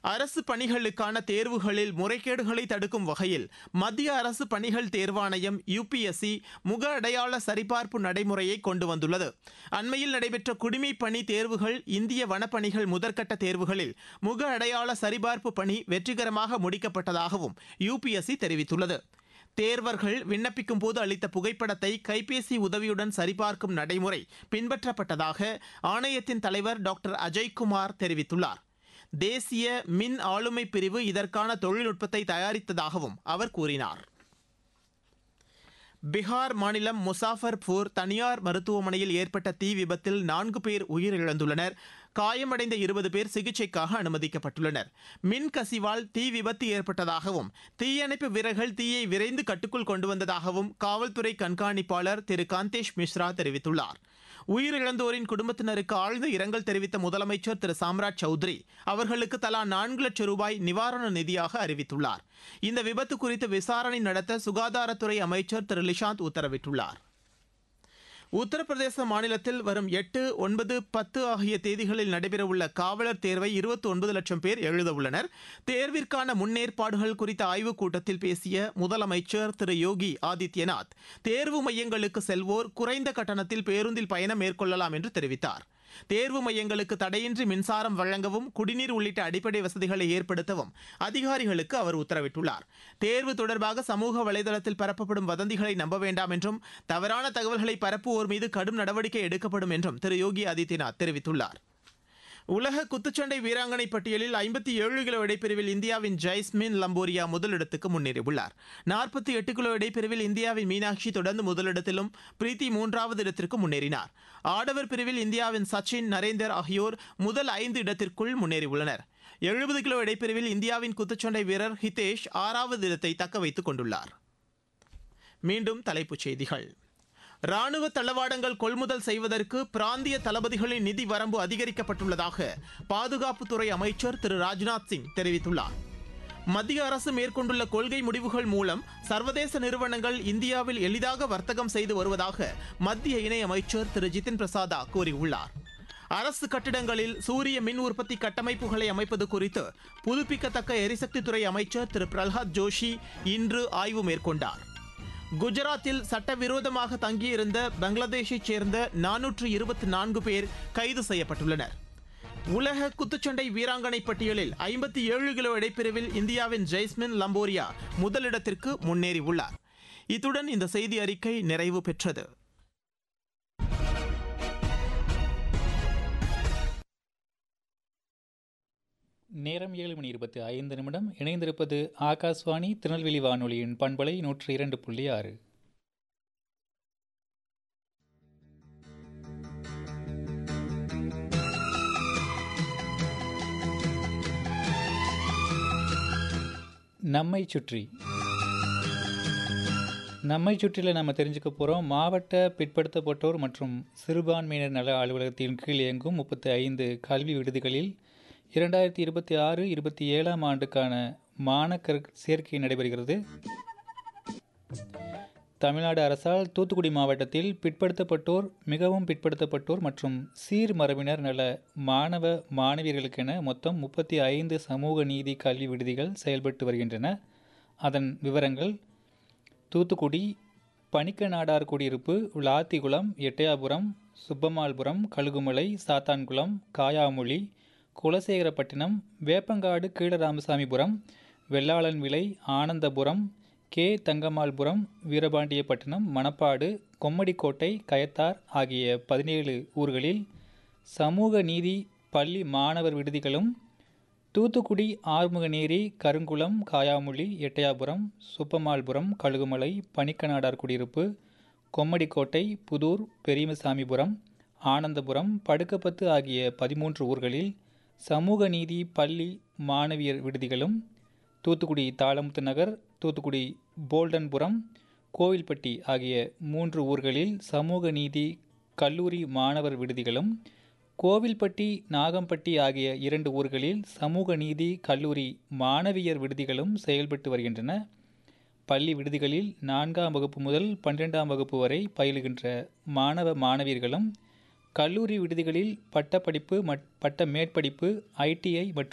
அரசு பணிகளுக்கான தேர்வுகளில் முறைகேடுகளை தடுக்கும் வகையில் மத்திய அரசு பணிகள் தேர்வாணையம் யுபிஎஸ்சி முக அடையாள சரிபார்ப்பு நடைமுறையை கொண்டு வந்துள்ளது அண்மையில் நடைபெற்ற குடிமைப் பணி தேர்வுகள் இந்திய வனப்பணிகள் முதற்கட்ட தேர்வுகளில் முக அடையாள சரிபார்ப்பு பணி வெற்றிகரமாக முடிக்கப்பட்டதாகவும் யுபிஎஸ்சி தெரிவித்துள்ளது தேர்வர்கள் விண்ணப்பிக்கும் போது அளித்த புகைப்படத்தை கைபேசி உதவியுடன் சரிபார்க்கும் நடைமுறை பின்பற்றப்பட்டதாக ஆணையத்தின் தலைவர் டாக்டர் அஜய்குமார் தெரிவித்துள்ளார் தேசிய மின் ஆளுமை பிரிவு இதற்கான தொழில்நுட்பத்தை தயாரித்ததாகவும் அவர் கூறினார் பீகார் மாநிலம் முசாஃபர்பூர் தனியார் மருத்துவமனையில் ஏற்பட்ட தீ விபத்தில் நான்கு பேர் உயிரிழந்துள்ளனர் காயமடைந்த இருபது பேர் சிகிச்சைக்காக அனுமதிக்கப்பட்டுள்ளனர் மின் கசிவால் தீ விபத்து ஏற்பட்டதாகவும் தீயணைப்பு வீரர்கள் தீயை விரைந்து கட்டுக்குள் கொண்டு வந்ததாகவும் காவல்துறை கண்காணிப்பாளர் திரு காந்தேஷ் மிஸ்ரா தெரிவித்துள்ளார் உயிரிழந்தோரின் குடும்பத்தினருக்கு ஆழ்ந்த இரங்கல் தெரிவித்த முதலமைச்சர் திரு சாம்ராஜ் சௌத்ரி அவர்களுக்கு தலா நான்கு லட்சம் ரூபாய் நிவாரண நிதியாக அறிவித்துள்ளார் இந்த விபத்து குறித்து விசாரணை நடத்த சுகாதாரத்துறை அமைச்சர் திரு லிஷாந்த் உத்தரவிட்டுள்ளார் உத்தரப்பிரதேச மாநிலத்தில் வரும் எட்டு ஒன்பது பத்து ஆகிய தேதிகளில் நடைபெறவுள்ள காவலர் தேர்வை இருபத்தி ஒன்பது லட்சம் பேர் எழுத உள்ளனர் தேர்விற்கான முன்னேற்பாடுகள் குறித்த ஆய்வுக் கூட்டத்தில் பேசிய முதலமைச்சர் திரு யோகி ஆதித்யநாத் தேர்வு மையங்களுக்கு செல்வோர் குறைந்த கட்டணத்தில் பேருந்தில் பயணம் மேற்கொள்ளலாம் என்று தெரிவித்தார் தேர்வு மையங்களுக்கு தடையின்றி மின்சாரம் வழங்கவும் குடிநீர் உள்ளிட்ட அடிப்படை வசதிகளை ஏற்படுத்தவும் அதிகாரிகளுக்கு அவர் உத்தரவிட்டுள்ளார் தேர்வு தொடர்பாக சமூக வலைதளத்தில் பரப்பப்படும் வதந்திகளை நம்ப வேண்டாம் என்றும் தவறான தகவல்களை பரப்புவோர் மீது கடும் நடவடிக்கை எடுக்கப்படும் என்றும் திரு யோகி ஆதித்யநாத் தெரிவித்துள்ளார் உலக குத்துச்சண்டை வீராங்கனை பட்டியலில் ஐம்பத்தி ஏழு கிலோ இடைப்பிரிவில் இந்தியாவின் ஜைஸ்மின் லம்போரியா முதலிடத்துக்கு முன்னேறியுள்ளார் நாற்பத்தி எட்டு கிலோ இடைப்பிரிவில் இந்தியாவின் மீனாட்சி தொடர்ந்து முதலிடத்திலும் பிரீத்தி மூன்றாவது இடத்திற்கு முன்னேறினார் ஆடவர் பிரிவில் இந்தியாவின் சச்சின் நரேந்தர் ஆகியோர் முதல் ஐந்து இடத்திற்குள் முன்னேறியுள்ளனர் எழுபது கிலோ இடைப்பிரிவில் இந்தியாவின் குத்துச்சண்டை வீரர் ஹிதேஷ் ஆறாவது இடத்தை தக்க வைத்துக் கொண்டுள்ளார் மீண்டும் தலைப்புச் செய்திகள் ராணுவ தளவாடங்கள் கொள்முதல் செய்வதற்கு பிராந்திய தளபதிகளின் நிதி வரம்பு அதிகரிக்கப்பட்டுள்ளதாக பாதுகாப்புத்துறை அமைச்சர் திரு ராஜ்நாத் சிங் தெரிவித்துள்ளார் மத்திய அரசு மேற்கொண்டுள்ள கொள்கை முடிவுகள் மூலம் சர்வதேச நிறுவனங்கள் இந்தியாவில் எளிதாக வர்த்தகம் செய்து வருவதாக மத்திய இணையமைச்சர் திரு ஜிதின் பிரசாதா கூறியுள்ளார் அரசு கட்டிடங்களில் சூரிய மின் உற்பத்தி கட்டமைப்புகளை அமைப்பது குறித்து புதுப்பிக்கத்தக்க எரிசக்தித்துறை அமைச்சர் திரு பிரல்ஹாத் ஜோஷி இன்று ஆய்வு மேற்கொண்டார் குஜராத்தில் சட்டவிரோதமாக தங்கியிருந்த பங்களாதேஷைச் சேர்ந்த நானூற்று இருபத்தி நான்கு பேர் கைது செய்யப்பட்டுள்ளனர் உலக குத்துச்சண்டை வீராங்கனை பட்டியலில் ஐம்பத்தி ஏழு கிலோ இடைப்பிரிவில் இந்தியாவின் ஜெய்ஸ்மின் லம்போரியா முதலிடத்திற்கு முன்னேறியுள்ளார் இத்துடன் இந்த செய்தி அறிக்கை நிறைவு பெற்றது நேரம் ஏழு மணி இருபத்தி ஐந்து நிமிடம் இணைந்திருப்பது ஆகாஷ்வாணி திருநெல்வேலி வானொலியின் பண்பலை நூற்றி இரண்டு புள்ளி ஆறு நம்மை சுற்றி நம்மை சுற்றில நம்ம தெரிஞ்சுக்க போகிறோம் மாவட்ட பிற்படுத்தப்பட்டோர் மற்றும் சிறுபான்மையினர் நல அலுவலகத்தின் கீழ் இயங்கும் முப்பத்தி ஐந்து கல்வி விடுதிகளில் இரண்டாயிரத்தி இருபத்தி ஆறு இருபத்தி ஏழாம் ஆண்டுக்கான மாணக்கர் சேர்க்கை நடைபெறுகிறது தமிழ்நாடு அரசால் தூத்துக்குடி மாவட்டத்தில் பிற்படுத்தப்பட்டோர் மிகவும் பிற்படுத்தப்பட்டோர் மற்றும் சீர் மரபினர் நல மாணவ மாணவியர்களுக்கென மொத்தம் முப்பத்தி ஐந்து சமூக நீதி கல்வி விடுதிகள் செயல்பட்டு வருகின்றன அதன் விவரங்கள் தூத்துக்குடி பணிக்க நாடார் குடியிருப்பு விளாத்திகுளம் எட்டயாபுரம் சுப்பமால்புரம் கழுகுமலை சாத்தான்குளம் காயாமொழி குலசேகரப்பட்டினம் வேப்பங்காடு கீழராமசாமிபுரம் வெள்ளாளன் விலை ஆனந்தபுரம் கே தங்கம்மாள்புரம் வீரபாண்டியப்பட்டினம் மணப்பாடு கொம்மடிக்கோட்டை கயத்தார் ஆகிய பதினேழு ஊர்களில் சமூக நீதி பள்ளி மாணவர் விடுதிகளும் தூத்துக்குடி ஆறுமுகநேரி கருங்குளம் காயாமொழி எட்டயாபுரம் சுப்பமால்புரம் கழுகுமலை பனிக்கநாடார் குடியிருப்பு கொம்மடிக்கோட்டை புதூர் பெரியமசாமிபுரம் ஆனந்தபுரம் படுக்கப்பத்து ஆகிய பதிமூன்று ஊர்களில் சமூக நீதி பள்ளி மாணவியர் விடுதிகளும் தூத்துக்குடி தாளமுத்து நகர் தூத்துக்குடி போல்டன்புரம் கோவில்பட்டி ஆகிய மூன்று ஊர்களில் சமூக நீதி கல்லூரி மாணவர் விடுதிகளும் கோவில்பட்டி நாகம்பட்டி ஆகிய இரண்டு ஊர்களில் சமூக நீதி கல்லூரி மாணவியர் விடுதிகளும் செயல்பட்டு வருகின்றன பள்ளி விடுதிகளில் நான்காம் வகுப்பு முதல் பன்னிரெண்டாம் வகுப்பு வரை பயிலுகின்ற மாணவ மாணவியர்களும் கல்லூரி விடுதிகளில் பட்டப்படிப்பு மட் பட்ட மேற்படிப்பு ஐடிஐ மற்றும்